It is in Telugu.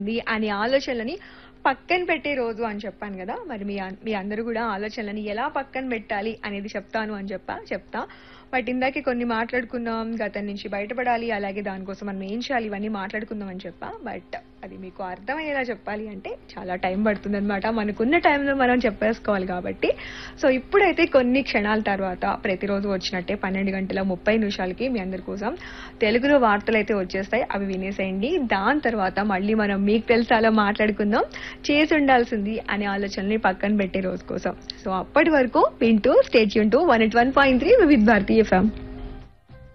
ఉంది అనే ఆలోచనలని పక్కన పెట్టే రోజు అని చెప్పాను కదా మరి మీ అన్- మీ అందరూ కూడా ఆలోచనలని ఎలా పక్కన పెట్టాలి అనేది చెప్తాను అని చెప్పా చెప్తా బట్ ఇందాకే కొన్ని మాట్లాడుకున్నాం గతం నుంచి బయటపడాలి అలాగే దానికోసం మనం ఏం చేయాలి ఇవన్నీ మాట్లాడుకుందాం అని చెప్పా బట్ అది మీకు అర్థమయ్యేలా చెప్పాలి అంటే చాలా టైం పడుతుంది అనమాట మనకున్న టైంలో మనం చెప్పేసుకోవాలి కాబట్టి సో ఇప్పుడైతే కొన్ని క్షణాల తర్వాత ప్రతిరోజు వచ్చినట్టే పన్నెండు గంటల ముప్పై నిమిషాలకి మీ అందరి కోసం తెలుగులో వార్తలు అయితే వచ్చేస్తాయి అవి వినేసేయండి దాని తర్వాత మళ్ళీ మనం మీకు తెలిసాలో మాట్లాడుకుందాం చేసి ఉండాల్సింది అనే ఆలోచనని పక్కన పెట్టే రోజు కోసం సో అప్పటి వరకు వింటూ స్టేట్ యూన్ to one at one point three Vividh Bharati FM